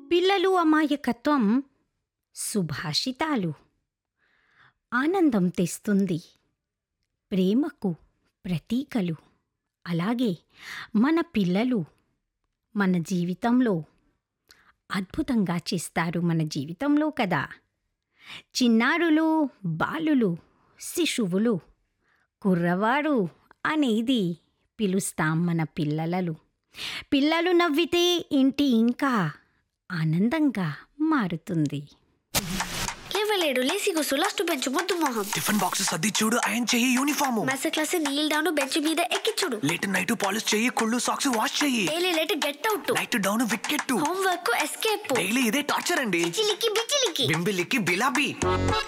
పిల్లలు అమాయకత్వం సుభాషితాలు ఆనందం తెస్తుంది ప్రేమకు ప్రతీకలు అలాగే మన పిల్లలు మన జీవితంలో అద్భుతంగా చేస్తారు మన జీవితంలో కదా చిన్నారులు బాలులు శిశువులు కుర్రవారు అనేది పిలుస్తాం మన పిల్లలలో పిల్లలు నవ్వితే ఇంటి ఇంకా ఆనందంగా మారుతుంది లేవలేడు లేసి కూసు లాస్ట్ బెంచ్ ముద్దు మొహం టిఫిన్ బాక్సెస్ సర్ది చూడు ఆయన చెయ్యి uniform mess class kneel down bench మీద ఎక్కిచ్చుడు లేట్ నైట్ పాలిష్ చెయ్యి కుళ్ళు సాక్స్ వాష్ చెయ్యి daily late get out night down wicket homework escape daily ఇదే టార్చర్ అండి చిలికి బిచిలికి బింబిలికి బిలాబీ